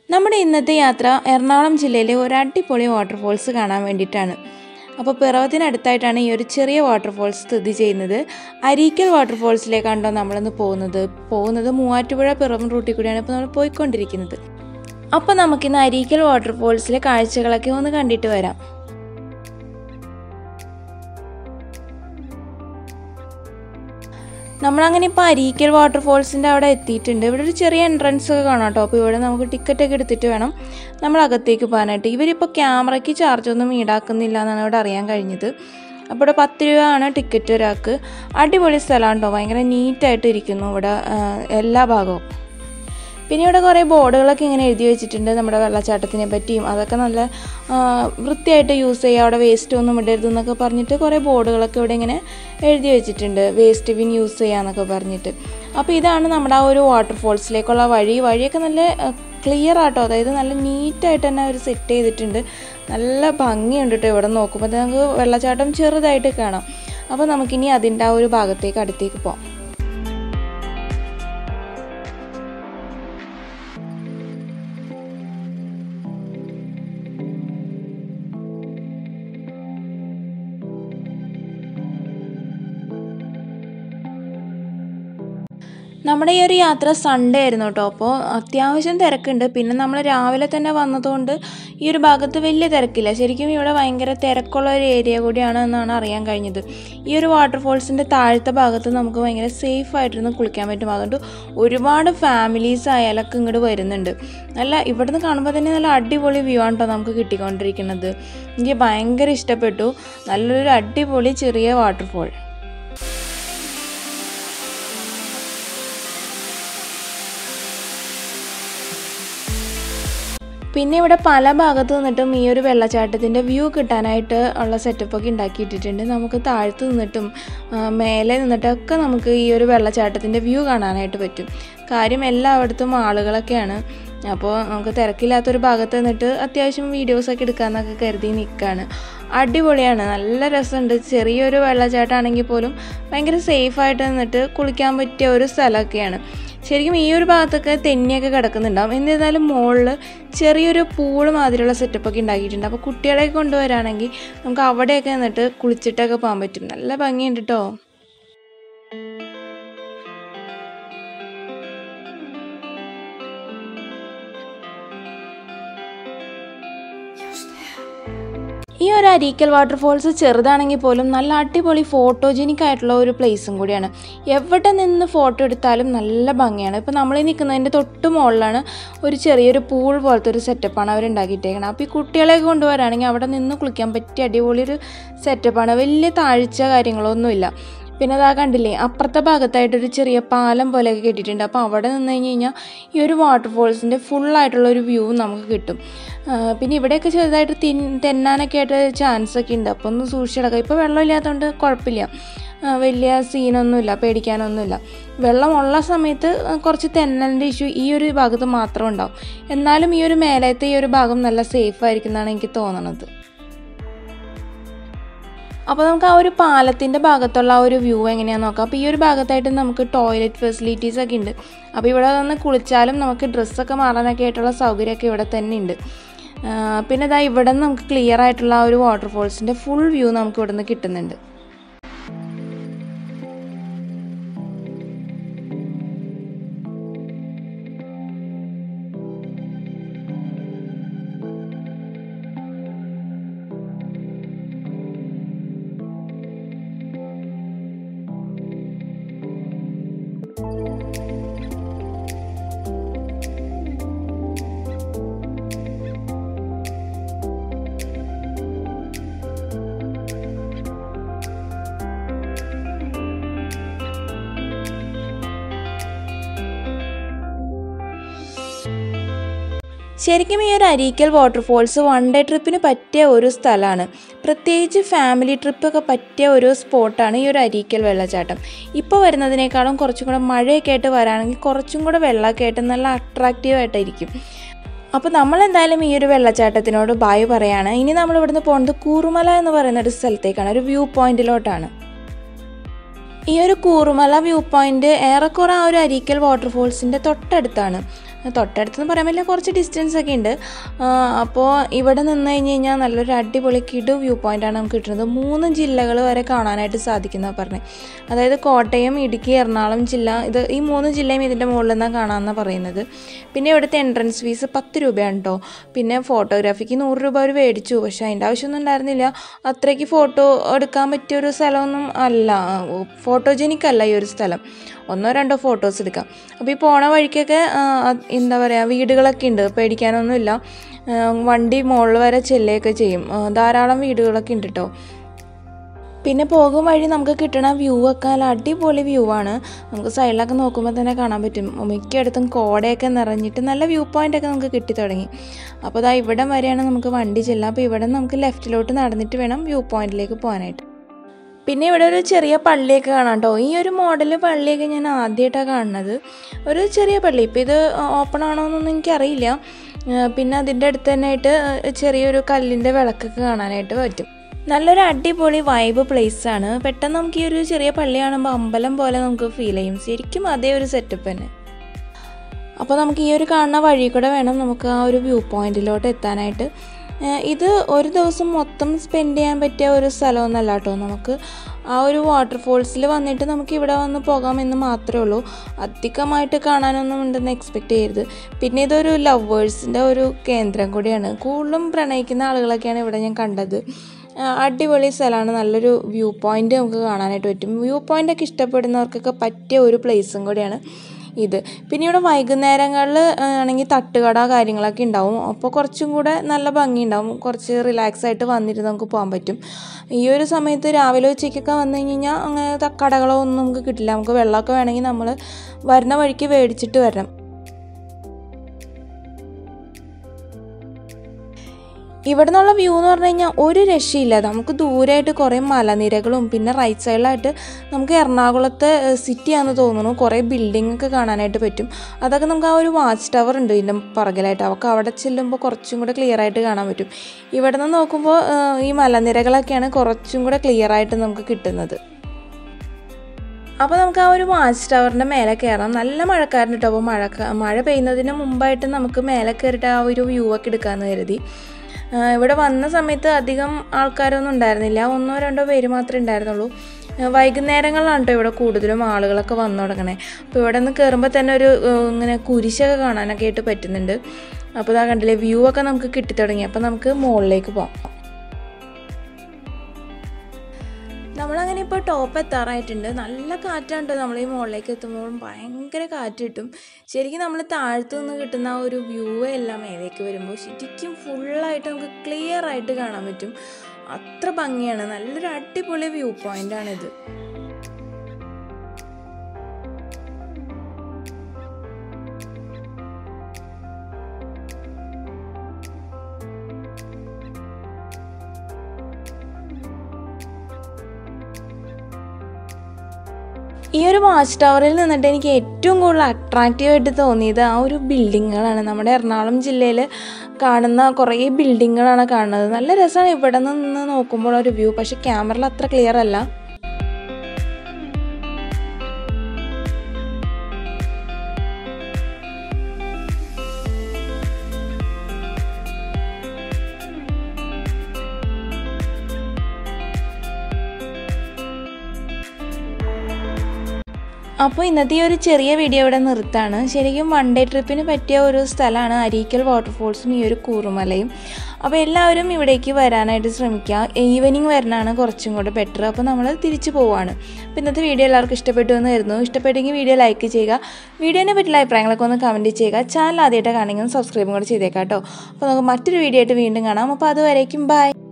നമ്മുടെ ഇന്നത്തെ യാത്ര എറണാകുളം ജില്ലയിലെ ഒരു അടിപൊളി വാട്ടർഫോൾസ് കാണാൻ വേണ്ടിയിട്ടാണ് അപ്പോൾ പിറവത്തിനടുത്തായിട്ടാണ് ഈ ഒരു ചെറിയ വാട്ടർഫോൾസ് സ്ഥിതി ചെയ്യുന്നത് അരീക്കൽ വാട്ടർഫോൾസിലേക്കാണല്ലോ നമ്മളിന്ന് പോകുന്നത് പോകുന്നത് മൂവാറ്റുപുഴ പിറവം റൂട്ടിൽ കൂടിയാണ് ഇപ്പോൾ നമ്മൾ പോയിക്കൊണ്ടിരിക്കുന്നത് അപ്പോൾ നമുക്കിന്ന് അരീക്കൽ വാട്ടർഫോൾസിലെ കാഴ്ചകളൊക്കെ ഒന്ന് കണ്ടിട്ട് വരാം നമ്മളങ്ങനെ ഇപ്പോൾ അരീക്കൽ വാട്ടർഫോൾസിൻ്റെ അവിടെ എത്തിയിട്ടുണ്ട് ഇവിടെ ഒരു ചെറിയ എൻട്രൻസ് ഒക്കെ കാണാം കേട്ടോ അപ്പോൾ ഇവിടെ നമുക്ക് ടിക്കറ്റ് ഒക്കെ എടുത്തിട്ട് വേണം നമ്മൾ അകത്തേക്ക് പോകാനായിട്ട് ഇവരിപ്പോൾ ക്യാമറയ്ക്ക് ചാർജ് ഒന്നും ഈടാക്കുന്നില്ല എന്നാണ് ഇവിടെ അറിയാൻ കഴിഞ്ഞത് അപ്പോൾ ഇവിടെ പത്ത് രൂപ ആണ് ടിക്കറ്റ് ഒരാൾക്ക് അടിപൊളി സ്ഥലമാണ് കേട്ടോ ഭയങ്കര നീറ്റായിട്ട് ഇരിക്കുന്നു ഇവിടെ ആ, എല്ലാ ഭാഗവും പിന്നെ ഇവിടെ കുറേ ബോർഡുകളൊക്കെ ഇങ്ങനെ എഴുതി വെച്ചിട്ടുണ്ട് നമ്മുടെ വെള്ളച്ചാട്ടത്തിനെ പറ്റിയും അതൊക്കെ നല്ല ആ, വൃത്തിയായിട്ട് യൂസ് ചെയ്യുക അവിടെ വേസ്റ്റ് ഒന്നും ഇടരുത് എന്നൊക്കെ പറഞ്ഞിട്ട് കുറേ ബോർഡുകളൊക്കെ ഇവിടെ ഇങ്ങനെ എഴുതി വെച്ചിട്ടുണ്ട് വേസ്റ്റ് ബിൻ യൂസ് ചെയ്യാന്നൊക്കെ പറഞ്ഞിട്ട് അപ്പോൾ ഇതാണ് നമ്മുടെ ആ ഒരു വാട്ടർഫോൾസിലേക്കുള്ള വഴി വഴിയൊക്കെ നല്ല ക്ലിയർ ആട്ടോ അതായത് നല്ല നീറ്റായിട്ട് തന്നെ അവർ സെറ്റ് ചെയ്തിട്ടുണ്ട് നല്ല ഭംഗിയുണ്ട് കേട്ടോ ഇവിടെ നോക്കുമ്പോൾ നമുക്ക് വെള്ളച്ചാട്ടം ചെറുതായിട്ട് കാണാം അപ്പോൾ നമുക്കിനി അതിൻ്റെ ആ ഒരു ഭാഗത്തേക്ക് അടുത്തേക്ക് പോകാം നമ്മുടെ ഈ ഒരു യാത്ര സൺഡേ ആയിരുന്നു കേട്ടോ അപ്പോൾ അത്യാവശ്യം തിരക്കുണ്ട് പിന്നെ നമ്മൾ രാവിലെ തന്നെ വന്നതുകൊണ്ട് ഈ ഒരു ഭാഗത്ത് വലിയ തിരക്കില്ല ശരിക്കും ഇവിടെ ഭയങ്കര തിരക്കുള്ള ഒരു ഏരിയ കൂടിയാണ് എന്നാണ് അറിയാൻ കഴിഞ്ഞത് ഈ ഒരു വാട്ടർഫോൾസിൻ്റെ താഴത്തെ ഭാഗത്ത് നമുക്ക് ഭയങ്കര സേഫ് ആയിട്ടിരുന്ന് കുളിക്കാൻ പറ്റും അതുകൊണ്ട് ഒരുപാട് ഫാമിലീസ് ആയാലൊക്കെ ഇങ്ങോട്ട് വരുന്നുണ്ട് നല്ല ഇവിടുന്ന് കാണുമ്പോൾ തന്നെ നല്ല അടിപൊളി വ്യൂ ആണ് കേട്ടോ നമുക്ക് കിട്ടിക്കൊണ്ടിരിക്കുന്നത് എനിക്ക് ഭയങ്കര ഇഷ്ടപ്പെട്ടു നല്ലൊരു അടിപൊളി ചെറിയ വാട്ടർഫോൾ പിന്നെ ഇവിടെ പല ഭാഗത്തു നിന്നിട്ടും ഈ ഒരു വെള്ളച്ചാട്ടത്തിൻ്റെ വ്യൂ കിട്ടാനായിട്ട് ഉള്ള സെറ്റപ്പൊക്കെ ഉണ്ടാക്കിയിട്ടിട്ടുണ്ട് നമുക്ക് താഴത്ത് നിന്നിട്ടും ആ, മേലെ നിന്നിട്ടൊക്കെ നമുക്ക് ഈ ഒരു വെള്ളച്ചാട്ടത്തിൻ്റെ വ്യൂ കാണാനായിട്ട് പറ്റും കാര്യം എല്ലായിടത്തും ആളുകളൊക്കെയാണ് അപ്പോൾ നമുക്ക് തിരക്കില്ലാത്തൊരു ഭാഗത്ത് നിന്നിട്ട് അത്യാവശ്യം വീഡിയോസൊക്കെ എടുക്കാമെന്നൊക്കെ കരുതി നിൽക്കുകയാണ് അടിപൊളിയാണ് നല്ല രസമുണ്ട് ചെറിയൊരു വെള്ളച്ചാട്ടമാണെങ്കിൽ പോലും ഭയങ്കര സേഫായിട്ട് നിന്നിട്ട് കുളിക്കാൻ പറ്റിയ ഒരു സ്ഥലമൊക്കെയാണ് ശരിക്കും ഈ ഒരു ഭാഗത്തൊക്കെ തെന്നിയൊക്കെ കിടക്കുന്നുണ്ടാവും എന്നിരുന്നാലും മുകളിൽ ചെറിയൊരു പൂള് മാതിരിയുള്ള സെറ്റപ്പൊക്കെ ഉണ്ടാക്കിയിട്ടുണ്ട് അപ്പോൾ കുട്ടികളെയൊക്കെ കൊണ്ടുവരാണെങ്കിൽ നമുക്ക് അവിടെയൊക്കെ നിന്നിട്ട് കുളിച്ചിട്ടൊക്കെ പോകാൻ പറ്റും നല്ല ഭംഗിയുണ്ട് കേട്ടോ ഈ ഒരു അരീക്കൽ വാട്ടർഫോൾസ് ചെറുതാണെങ്കിൽ പോലും നല്ല അടിപൊളി ഫോട്ടോജനിക് ആയിട്ടുള്ള ഒരു പ്ലേസും കൂടിയാണ് എവിടെ നിന്ന് ഫോട്ടോ എടുത്താലും നല്ല ഭംഗിയാണ് ഇപ്പോൾ നമ്മൾ ഈ നിൽക്കുന്നതിൻ്റെ തൊട്ട് മുകളിലാണ് ഒരു ചെറിയൊരു പൂൾ പോലത്തെ ഒരു സെറ്റപ്പാണ് അവർ ഉണ്ടാക്കിയിട്ടേക്കുന്നത് അപ്പോൾ ഈ കുട്ടികളെയൊക്കെ കൊണ്ടുവരാണെങ്കിൽ അവിടെ നിന്ന് കുളിക്കാൻ പറ്റിയ അടിപൊളി ഒരു സെറ്റപ്പാണ് വലിയ താഴ്ച കാര്യങ്ങളൊന്നുമില്ല പിന്നെ അതാ കണ്ടില്ലേ അപ്പുറത്തെ ഭാഗത്തായിട്ടൊരു ചെറിയ പാലം പോലെയൊക്കെ കെട്ടിയിട്ടുണ്ട് അപ്പോൾ അവിടെ നിന്ന് കഴിഞ്ഞ് കഴിഞ്ഞാൽ ഈ ഒരു വാട്ടർഫോൾസിൻ്റെ ഫുള്ളായിട്ടുള്ള ഒരു വ്യൂ നമുക്ക് കിട്ടും ആ, പിന്നെ ഇവിടെയൊക്കെ ചെറുതായിട്ട് തിൻ തെന്നാനൊക്കെ ആയിട്ട് ചാൻസ് ഒക്കെ ഉണ്ട് അപ്പോൾ ഒന്ന് സൂക്ഷിച്ചിടക്കാം ഇപ്പോൾ വെള്ളമില്ലാത്തതുകൊണ്ട് കുഴപ്പമില്ല ആ, വലിയ സീനൊന്നുമില്ല പേടിക്കാനൊന്നുമില്ല വെള്ളമുള്ള സമയത്ത് കുറച്ച് തെന്നലിൻ്റെ ഇഷ്യൂ ഈ ഒരു ഭാഗത്ത് മാത്രം ഉണ്ടാവും എന്നാലും ഈ ഒരു മേലത്തെ ഈ ഒരു ഭാഗം നല്ല സേഫ് ആയിരിക്കും എന്നാണ് എനിക്ക് തോന്നണത് അപ്പോൾ നമുക്ക് ആ ഒരു പാലത്തിൻ്റെ ഭാഗത്തുള്ള ആ ഒരു വ്യൂ എങ്ങനെയാണെന്ന് നോക്കാം അപ്പോൾ ഈ ഒരു ഭാഗത്തായിട്ട് നമുക്ക് ടോയ്ലറ്റ് ഫെസിലിറ്റീസ് ഒക്കെ ഉണ്ട് അപ്പോൾ ഇവിടെ വന്ന് കുളിച്ചാലും നമുക്ക് ഡ്രസ്സൊക്കെ മാറാനൊക്കെ ആയിട്ടുള്ള സൗകര്യമൊക്കെ ഇവിടെ തന്നെ ഉണ്ട് ആ, പിന്നെ ഇതാ ഇവിടെ നിന്ന് നമുക്ക് ക്ലിയർ ആയിട്ടുള്ള ആ ഒരു വാട്ടർഫോൾസിൻ്റെ ഫുൾ വ്യൂ നമുക്ക് ഇവിടെ നിന്ന് കിട്ടുന്നുണ്ട് ശരിക്കും ഈ ഒരു അരീക്കൽ വാട്ടർഫോൾസ് വൺ ഡേ ട്രിപ്പിന് പറ്റിയ ഒരു സ്ഥലമാണ് പ്രത്യേകിച്ച് ഫാമിലി ട്രിപ്പൊക്കെ പറ്റിയ ഒരു സ്പോട്ടാണ് ഈ ഒരു അരീക്കൽ വെള്ളച്ചാട്ടം ഇപ്പോൾ വരുന്നതിനേക്കാളും കുറച്ചും കൂടെ മഴയൊക്കെ ആയിട്ട് വരാണെങ്കിൽ കുറച്ചും കൂടെ വെള്ളമൊക്കെ ആയിട്ട് നല്ല അട്രാക്റ്റീവ് ആയിട്ടായിരിക്കും അപ്പോൾ നമ്മൾ എന്തായാലും ഈ ഒരു വെള്ളച്ചാട്ടത്തിനോട് ബായ് പറയാണ് ഇനി നമ്മൾ ഇവിടുന്ന് പോകുന്നത് കൂറുമല എന്ന് പറയുന്ന ഒരു സ്ഥലത്തേക്കാണ് ഒരു വ്യൂ പോയിന്റിലോട്ടാണ് ഈ ഒരു കൂറുമല വ്യൂ പോയിന്റ് ഏറെക്കുറെ ആ ഒരു അരീക്കൽ വാട്ടർഫോൾസിൻ്റെ തൊട്ടടുത്താണ് തൊട്ടടുത്തെന്ന് പറയാൻ പറ്റില്ല കുറച്ച് ഡിസ്റ്റൻസ് ഒക്കെ ഉണ്ട് ആ, അപ്പോൾ ഇവിടെ നിന്ന് കഴിഞ്ഞ് കഴിഞ്ഞാൽ നല്ലൊരു അടിപൊളി കിടു വ്യൂ പോയിൻ്റാണ് നമുക്ക് കിട്ടുന്നത് മൂന്ന് ജില്ലകൾ വരെ കാണാനായിട്ട് സാധിക്കുന്നതാണ് പറഞ്ഞത് അതായത് കോട്ടയം ഇടുക്കി എറണാകുളം ജില്ല ഇത് ഈ മൂന്ന് ജില്ലയും ഇതിൻ്റെ മുകളിൽ നിന്നാണ് കാണാമെന്നാണ് പറയുന്നത് പിന്നെ ഇവിടുത്തെ എൻട്രൻസ് ഫീസ് പത്ത് രൂപയാണ് കേട്ടോ പിന്നെ ഫോട്ടോഗ്രാഫിക്ക് നൂറ് രൂപ അവർ മേടിച്ചു പക്ഷേ അതിൻ്റെ ആവശ്യമൊന്നും ഉണ്ടായിരുന്നില്ല അത്രയ്ക്ക് ഫോട്ടോ എടുക്കാൻ പറ്റിയ ഒരു സ്ഥലമൊന്നും അല്ല ഫോട്ടോജനിക് അല്ല ഈ ഒരു സ്ഥലം ഒന്നോ രണ്ടോ ഫോട്ടോസ് എടുക്കാം അപ്പോൾ ഈ പോണ വഴിക്കൊക്കെ ആ, അത് എന്താ പറയുക വീടുകളൊക്കെ ഉണ്ട് പേടിക്കാനൊന്നുമില്ല ആ, വണ്ടി മുകളിൽ വരെ ചെല്ലുകയൊക്കെ ചെയ്യും ആ, ധാരാളം വീടുകളൊക്കെ ഉണ്ട് കേട്ടോ പിന്നെ പോകും വഴി നമുക്ക് കിട്ടണ വ്യൂ ഒക്കെ നല്ല അടിപൊളി വ്യൂ ആണ് നമുക്ക് സൈഡിലൊക്കെ നോക്കുമ്പോൾ തന്നെ കാണാൻ പറ്റും മിക്കയിടത്തും കോടയൊക്കെ നിറഞ്ഞിട്ട് നല്ല വ്യൂ പോയിൻ്റ് ഒക്കെ നമുക്ക് കിട്ടി തുടങ്ങി അപ്പോൾ അതാ ഇവിടം വരെയാണ് നമുക്ക് വണ്ടി ചെല്ലാം അപ്പോൾ ഇവിടെ നമുക്ക് ലെഫ്റ്റിലോട്ട് നടന്നിട്ട് വേണം വ്യൂ പോയിന്റിലേക്ക് പോകാനായിട്ട് പിന്നെ ഇവിടെ ഒരു ചെറിയ പള്ളിയൊക്കെ കാണാം കേട്ടോ ഈ ഒരു മോഡൽ പള്ളിയൊക്കെ ഞാൻ ആദ്യമായിട്ടാണ് കാണുന്നത് ഒരു ചെറിയ പള്ളി ഇപ്പോൾ ഇത് ഓപ്പൺ ആണോ എന്നൊന്നും എനിക്കറിയില്ല ആ, പിന്നെ അതിൻ്റെ അടുത്ത് തന്നെ ആയിട്ട് ചെറിയൊരു കല്ലിൻ്റെ വിളക്കൊക്കെ കാണാനായിട്ട് പറ്റും നല്ലൊരു അടിപൊളി വൈബ് പ്ലേസ് ആണ് പെട്ടെന്ന് നമുക്ക് ഈ ഒരു ചെറിയ പള്ളി കാണുമ്പോൾ അമ്പലം പോലെ നമുക്ക് ഫീൽ ചെയ്യും ശരിക്കും അതേ ഒരു സെറ്റപ്പ് തന്നെ അപ്പോൾ നമുക്ക് ഈ ഒരു കാണുന്ന വഴി കൂടെ വേണം നമുക്ക് ആ ഒരു വ്യൂ പോയിന്റിലോട്ട് എത്താനായിട്ട് ഏഹ് ഇത് ഒരു ദിവസം മൊത്തം സ്പെൻഡ് ചെയ്യാൻ പറ്റിയ ഒരു സ്ഥലമൊന്നല്ല കേട്ടോ നമുക്ക് ആ ഒരു വാട്ടർഫോൾസിൽ വന്നിട്ട് നമുക്ക് ഇവിടെ വന്ന് പോകാമെന്ന് മാത്രമേ ഉള്ളൂ അധികമായിട്ട് കാണാനൊന്നും ഉണ്ടെന്ന് എക്സ്പെക്റ്റ് ചെയ്യരുത് പിന്നെ ഇതൊരു ലവേഴ്സിൻ്റെ ഒരു കേന്ദ്രം കൂടിയാണ് കൂടുതലും പ്രണയിക്കുന്ന ആളുകളൊക്കെയാണ് ഇവിടെ ഞാൻ കണ്ടത് ആ, അടിപൊളി സ്ഥലമാണ് നല്ലൊരു വ്യൂ പോയിൻ്റ് നമുക്ക് കാണാനായിട്ട് പറ്റും വ്യൂ പോയിൻ്റൊക്കെ ഇഷ്ടപ്പെടുന്നവർക്കൊക്കെ പറ്റിയ ഒരു പ്ലേസും കൂടിയാണ് ഇത് പിന്നെ ഇവിടെ വൈകുന്നേരങ്ങളിൽ ആണെങ്കിൽ തട്ടുകട കാര്യങ്ങളൊക്കെ ഉണ്ടാവും അപ്പോൾ കുറച്ചും കൂടെ നല്ല ഭംഗി ഉണ്ടാവും കുറച്ച് റിലാക്സ് ആയിട്ട് വന്നിട്ട് നമുക്ക് പോകാൻ പറ്റും ഈ ഒരു സമയത്ത് രാവിലെ ഉച്ചയ്ക്കൊക്കെ വന്നു കഴിഞ്ഞ് കഴിഞ്ഞാൽ അങ്ങനെ ത- കടകളോ ഒന്നും നമുക്ക് കിട്ടില്ല നമുക്ക് വെള്ളമൊക്കെ വേണമെങ്കിൽ നമ്മൾ വരുന്ന വഴിക്ക് മേടിച്ചിട്ട് വരണം ഇവിടെ നിന്നുള്ള വ്യൂ എന്ന് പറഞ്ഞു കഴിഞ്ഞാൽ ഒരു രക്ഷയില്ല നമുക്ക് ദൂരമായിട്ട് കുറേ മലനിരകളും പിന്നെ റൈറ്റ് സൈഡിലായിട്ട് നമുക്ക് എറണാകുളത്തെ സിറ്റിയാണെന്ന് തോന്നുന്നു കുറേ ബിൽഡിംഗ് ഒക്കെ കാണാനായിട്ട് പറ്റും അതൊക്കെ നമുക്ക് ആ ഒരു വാച്ച് ടവർ ഉണ്ട് ഇതിൻ്റെ പുറകിലായിട്ട് അവർക്ക് അവിടെ ചെല്ലുമ്പോൾ കുറച്ചും കൂടെ ക്ലിയർ ആയിട്ട് കാണാൻ പറ്റും ഇവിടെ നിന്ന് നോക്കുമ്പോൾ ആ, ഈ മലനിരകളൊക്കെയാണ് കുറച്ചും കൂടെ ക്ലിയർ ആയിട്ട് നമുക്ക് കിട്ടുന്നത് അപ്പോൾ നമുക്ക് ആ ഒരു വാച്ച് ടവറിൻ്റെ മേലെ കയറാം നല്ല മഴക്കാരൻ കേട്ടോ അപ്പോൾ മഴ മഴ പെയ്യുന്നതിന് മുമ്പായിട്ട് നമുക്ക് മേലെ കയറിയിട്ട് ആ ഒരു വ്യൂ ഒക്കെ എടുക്കാമെന്ന് കരുതി ആ, ഇവിടെ വന്ന സമയത്ത് അധികം ആൾക്കാരൊന്നും ഉണ്ടായിരുന്നില്ല ഒന്നോ രണ്ടോ പേര് മാത്രമേ ഉണ്ടായിരുന്നുള്ളൂ ആ, വൈകുന്നേരങ്ങളിലാണ് കേട്ടോ ഇവിടെ കൂടുതലും ആളുകളൊക്കെ വന്നു തുടങ്ങണേ അപ്പോൾ ഇവിടെ നിന്ന് കയറുമ്പോൾ തന്നെ ഒരു ആ, ഇങ്ങനെ കുരിശൊക്കെ കാണാനൊക്കെ ആയിട്ട് പറ്റുന്നുണ്ട് അപ്പോൾ ഇതാ കണ്ടില്ലേ വ്യൂ ഒക്കെ നമുക്ക് കിട്ടി തുടങ്ങി അപ്പോൾ നമുക്ക് മുകളിലേക്ക് പോകാം നമ്മളങ്ങനെ ഇപ്പോൾ ടോപ്പ് എത്താറായിട്ടുണ്ട് നല്ല കാറ്റാണ് ട്ടോ നമ്മൾ ഈ മുകളിലേക്ക് എത്തുമ്പോഴും ഭയങ്കര കാറ്റ് കിട്ടും ശരിക്കും നമ്മൾ താഴത്തു നിന്ന് കിട്ടുന്ന ആ ഒരു വ്യൂ എല്ലാം മേലേക്ക് വരുമ്പോൾ ശരിക്കും ഫുള്ളായിട്ട് നമുക്ക് ക്ലിയർ ആയിട്ട് കാണാൻ പറ്റും അത്ര ഭംഗിയാണ് നല്ലൊരു അടിപൊളി വ്യൂ പോയിൻ്റാണിത് ഈ ഒരു വാച്ച് ടവറിൽ നിന്നിട്ട് എനിക്ക് ഏറ്റവും കൂടുതൽ അട്രാക്റ്റീവ് ആയിട്ട് തോന്നിയത് ആ ഒരു ബിൽഡിങ്ങുകളാണ് നമ്മുടെ എറണാകുളം ജില്ലയിൽ കാണുന്ന കുറേ ബിൽഡിങ്ങുകളാണ് കാണുന്നത് നല്ല രസമാണ് ഇവിടെ നിന്ന് നോക്കുമ്പോൾ ഒരു വ്യൂ പക്ഷേ ക്യാമറയിൽ അത്ര ക്ലിയർ അല്ല അപ്പോൾ ഇന്നത്തെ ഈ ഒരു ചെറിയ വീഡിയോ ഇവിടെ നിർത്താണ് ശരിക്കും വൺ ഡേ ട്രിപ്പിന് പറ്റിയ ഒരു സ്ഥലമാണ് അരീക്കൽ വാട്ടർഫോൾസും ഈ ഒരു കൂറുമലയും അപ്പോൾ എല്ലാവരും ഇവിടേക്ക് വരാനായിട്ട് ശ്രമിക്കുക ഈവനിങ് വരണതാണ് കുറച്ചും കൂടെ ബെറ്റർ അപ്പോൾ നമ്മൾ തിരിച്ചു പോവുകയാണ് അപ്പോൾ ഇന്നത്തെ വീഡിയോ എല്ലാവർക്കും ഇഷ്ടപ്പെട്ടു എന്ന് വരുന്നു ഇഷ്ടപ്പെട്ടെങ്കിൽ വീഡിയോ ലൈക്ക് ചെയ്യുക വീഡിയോനെ പറ്റിയുള്ള അഭിപ്രായങ്ങളൊക്കെ ഒന്ന് കമൻറ്റ് ചെയ്യുക ചാനൽ ആദ്യമായിട്ട് കാണെങ്കിൽ സബ്സ്ക്രൈബും കൂടെ ചെയ്തേക്കാം കേട്ടോ അപ്പോൾ നമുക്ക് മറ്റൊരു വീഡിയോ ആയിട്ട് വീണ്ടും കാണാം അപ്പോൾ അതുവരേക്കും ബൈ